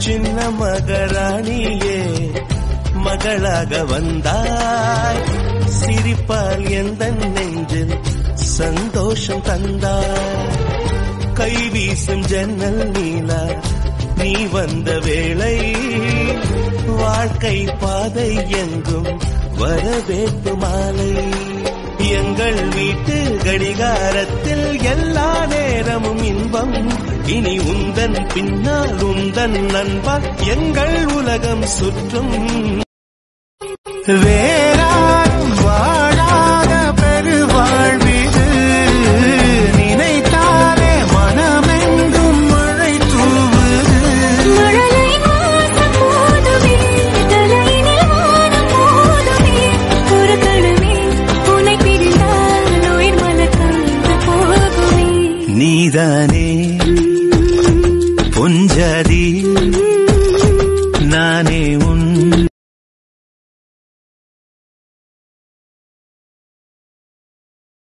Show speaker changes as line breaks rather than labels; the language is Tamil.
சின்ன மகராணியே மகளாக வந்தாய் சிரிப்பால் எந்த நெஞ்சில் சந்தோஷம் தந்தாய் கை வீசும் ஜன்னல் நீலா நீ வந்த வேளை வாழ்க்கை பாதை எங்கும் வரவேற்பு மாலை எங்கள் வீட்டு கடிகாரத்தில் எல்லா நேரமும் இன்பம் இனி உந்தன் பின்னால் உந்தன் நண்பன் எங்கள் உலகம் சுற்றும் வேறாரும் வாழாத பெருவாழ்விது நினைத்தாலே மனமெங்கும் மழை தூவுது
மழலை மாசம் போதுமே தலையினில் வானம் போதுமே ஒரு கணமே உன்னை பிரிந்தால் உயிர் மலர்ந்து போகுமே
நீதானே பொஞ்சாதி நானே உன்